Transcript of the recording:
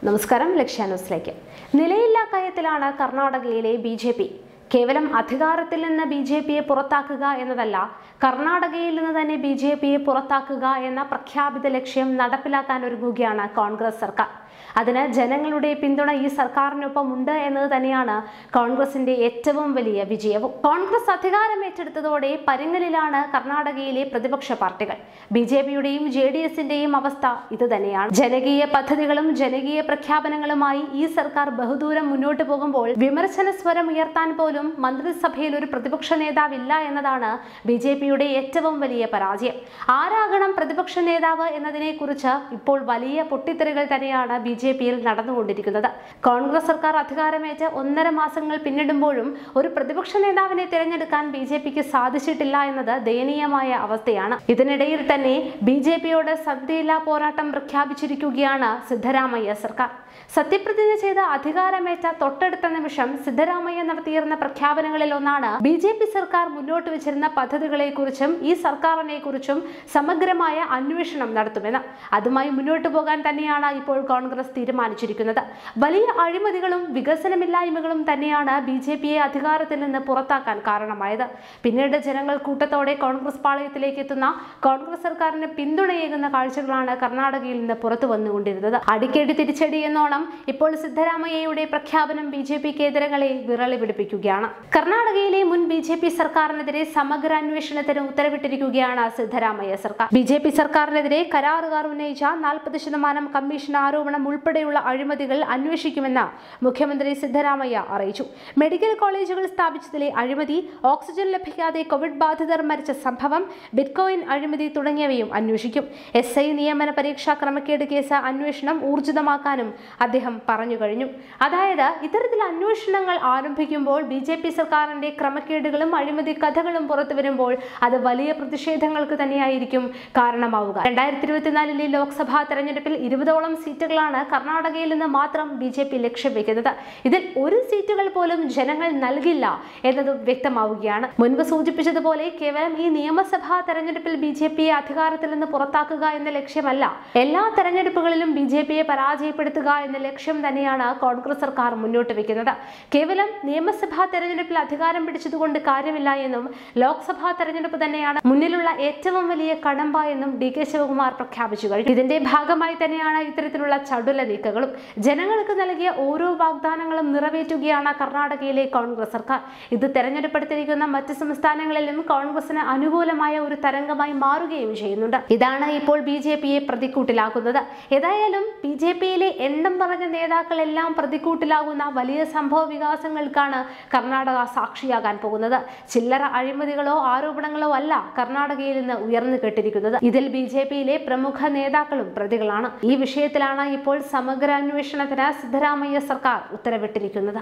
നമസ്കാരം ലക്ഷ്യ ന്യൂസിലേക്ക് നിലയില്ലാ കയത്തിലാണ് കർണാടകയിലെ ബി ജെ പി കേവലം അധികാരത്തിൽ നിന്ന് ബി ജെ പിയെ പുറത്താക്കുക എന്നതല്ല കർണാടകയിൽ നിന്ന് തന്നെ ബി ജെ പിയെ പുറത്താക്കുക എന്ന പ്രഖ്യാപിത ലക്ഷ്യം നടപ്പിലാക്കാൻ ഒരുങ്ങുകയാണ് കോൺഗ്രസ് സർക്കാർ അതിന് ജനങ്ങളുടെ പിന്തുണ ഈ സർക്കാരിനൊപ്പം ഉണ്ട് എന്നത് തന്നെയാണ് കോൺഗ്രസിന്റെ ഏറ്റവും വലിയ വിജയവും കോൺഗ്രസ് അധികാരം ഏറ്റെടുത്തതോടെ പരിങ്ങലിലാണ് കർണാടകയിലെ പ്രതിപക്ഷ പാർട്ടികൾ ബി ജെ പിയുടെയും ജെ ഡി എസിന്റെയും അവസ്ഥ ഇത് തന്നെയാണ് ജനകീയ പദ്ധതികളും ജനകീയ പ്രഖ്യാപനങ്ങളുമായി ഈ സർക്കാർ ബഹുദൂരം മുന്നോട്ട് പോകുമ്പോൾ വിമർശന സ്വരം ഉയർത്താൻ പോലും മന്ത്രിസഭയിൽ ഒരു പ്രതിപക്ഷ നേതാവില്ല എന്നതാണ് ബി ജെ പിയുടെ ഏറ്റവും വലിയ പരാജയം ആരാകണം പ്രതിപക്ഷ നേതാവ് എന്നതിനെ കുറിച്ച് ഇപ്പോൾ വലിയ പൊട്ടിത്തെറികൾ തന്നെയാണ് ബി ജെ പിയിൽ നടന്നുകൊണ്ടിരിക്കുന്നത് കോൺഗ്രസ് സർക്കാർ അധികാരമേറ്റ് ഒന്നര മാസങ്ങൾ പിന്നിടുമ്പോഴും ഒരു പ്രതിപക്ഷ നേതാവിനെ തിരഞ്ഞെടുക്കാൻ ബി ജെ പിക്ക് സാധിച്ചിട്ടില്ല എന്നത് ദയനീയമായ അവസ്ഥയാണ് ഇതിനിടയിൽ തന്നെ ബി ജെ പിയോട് സന്ധിയില്ലാ പോരാട്ടം പ്രഖ്യാപിച്ചിരിക്കുകയാണ് സിദ്ധരാമയ്യ സർക്കാർ സത്യപ്രതിജ്ഞ ചെയ്ത അധികാരമേറ്റ തൊട്ടടുത്ത നിമിഷം സിദ്ധരാമയ്യ നടത്തിയിരുന്ന പ്രഖ്യാപനങ്ങളിൽ ഒന്നാണ് ബി ജെ പി സർക്കാർ മുന്നോട്ട് വെച്ചിരുന്ന പദ്ധതികളെക്കുറിച്ചും ഈ സർക്കാരിനെ കുറിച്ചും സമഗ്രമായ അന്വേഷണം നടത്തുമെന്ന് അതുമായി മുന്നോട്ട് പോകാൻ തന്നെയാണ് ഇപ്പോൾ കോൺഗ്രസ് തീരുമാനിച്ചിരിക്കുന്നത് വലിയ അഴിമതികളും വികസനമില്ലായ്മകളും തന്നെയാണ് ബി ജെ പിയെ അധികാരത്തിൽ നിന്ന് പുറത്താക്കാൻ കാരണമായത് പിന്നീട് ജനങ്ങൾ കൂട്ടത്തോടെ കോൺഗ്രസ് പാളയത്തിലേക്ക് എത്തുന്ന കോൺഗ്രസ് സർക്കാരിന് പിന്തുണയേകുന്ന കാഴ്ചകളാണ് കർണാടകയിൽ നിന്ന് പുറത്തു വന്നുകൊണ്ടിരുന്നത് അടിക്കടി തിരിച്ചടി എന്നോണം ഇപ്പോൾ സിദ്ധരാമയ്യയുടെ പ്രഖ്യാപനം ബി ജെ പിക്ക് എതിരകളെ വിറളി പിടിപ്പിക്കുകയാണ് കർണാടകയിലെ മുൻ ബി ജെ പി സർക്കാരിനെതിരെ സമഗ്ര അന്വേഷണത്തിന് ഉത്തരവിട്ടിരിക്കുകയാണ് സിദ്ധരാമയ്യ സർക്കാർ ബി ജെ പി സർക്കാരിനെതിരെ കരാറുകാർ ഉന്നയിച്ച നാൽപ്പത് ശതമാനം കമ്മീഷൻ ആരോപണം ഉൾപ്പെടെയുള്ള അഴിമതികൾ അന്വേഷിക്കുമെന്ന് മുഖ്യമന്ത്രി സിദ്ധരാമയ്യ അറിയിച്ചു മെഡിക്കൽ കോളേജുകൾ സ്ഥാപിച്ചതിലെ അഴിമതി ഓക്സിജൻ ലഭിക്കാതെ കോവിഡ് ബാധിതർ മരിച്ച സംഭവം ബിറ്റ്കോയിൻ അഴിമതി തുടങ്ങിയവയും അന്വേഷിക്കും എസ് ഐ നിയമന പരീക്ഷാ ക്രമക്കേട് കേസ് അന്വേഷണം ഊർജിതമാക്കാനും അദ്ദേഹം പറഞ്ഞു കഴിഞ്ഞു അതായത് ഇത്തരത്തിൽ അന്വേഷണങ്ങൾ ആരംഭിക്കുമ്പോൾ ബി ജെ പി സർക്കാരിന്റെ ക്രമക്കേടുകളും അഴിമതി കഥകളും പുറത്തു വരുമ്പോൾ അത് വലിയ പ്രതിഷേധങ്ങൾക്ക് തന്നെയായിരിക്കും കാരണമാവുക രണ്ടായിരത്തി ഇരുപത്തിനാലിലെ ലോക്സഭാ തെരഞ്ഞെടുപ്പിൽ ഇരുപതോളം സീറ്റുകളാണ് കർണാടകയിൽ നിന്ന് മാത്രം ബി ജെ പി ലക്ഷ്യം വെക്കുന്നത് ഇതിൽ ഒരു സീറ്റുകൾ പോലും ജനങ്ങൾ നൽകില്ല എന്നതും വ്യക്തമാവുകയാണ് മുൻപ് സൂചിപ്പിച്ചതുപോലെ കേവലം ഈ നിയമസഭാ തെരഞ്ഞെടുപ്പിൽ ബി ജെ പിയെ അധികാരത്തിൽ നിന്ന് പുറത്താക്കുക എന്ന ലക്ഷ്യമല്ല എല്ലാ തെരഞ്ഞെടുപ്പുകളിലും ബി ജെ പിയെ പരാജയപ്പെടുത്തുക എന്ന ലക്ഷ്യം തന്നെയാണ് കോൺഗ്രസ് സർക്കാർ മുന്നോട്ട് വെക്കുന്നത് കേവലം നിയമസഭാ തെരഞ്ഞെടുപ്പിൽ അധികാരം പിടിച്ചതുകൊണ്ട് കാര്യമില്ല എന്നും ലോക്സഭാ തെരഞ്ഞെടുപ്പ് തന്നെയാണ് മുന്നിലുള്ള ഏറ്റവും വലിയ കടമ്പ എന്നും ഡി കെ ശിവകുമാർ പ്രഖ്യാപിച്ചു കഴിഞ്ഞു ഇതിന്റെ ഭാഗമായി തന്നെയാണ് ഇത്തരത്തിലുള്ള ചടുല നീക്കങ്ങളും ജനങ്ങൾക്ക് നൽകിയ ഓരോ വാഗ്ദാനങ്ങളും നിറവേറ്റുകയാണ് കർണാടകയിലെ കോൺഗ്രസ് സർക്കാർ ഇത് തെരഞ്ഞെടുപ്പെടുത്തിയിരിക്കുന്ന മറ്റ് സംസ്ഥാനങ്ങളിലും കോൺഗ്രസിന് അനുകൂലമായ ഒരു തരംഗമായി മാറുകയും ചെയ്യുന്നുണ്ട് ഇതാണ് ഇപ്പോൾ ബി ജെ പിയെ പ്രതിക്കൂട്ടിലാക്കുന്നത് ഏതായാലും ബി ജെ പിയിലെ എണ്ണം പറഞ്ഞ നേതാക്കളെല്ലാം പ്രതിക്കൂട്ടിലാകുന്ന വലിയ സംഭവ വികാസങ്ങൾക്കാണ് കർണാടക സാക്ഷിയാകാൻ പോകുന്നത് ചില്ലറ അഴിമതികളോ ആരോപണങ്ങളോ അല്ല കർണാടകയിൽ നിന്ന് ഉയർന്നു കേട്ടിരിക്കുന്നത് ഇതിൽ ബി ജെ പിയിലെ പ്രമുഖ നേതാക്കളും പ്രതികളാണ് ഈ വിഷയത്തിലാണ് ഇപ്പോൾ സമഗ്ര അന്വേഷണത്തിന് സിദ്ധരാമയ്യ സർക്കാർ ഉത്തരവിട്ടിരിക്കുന്നത്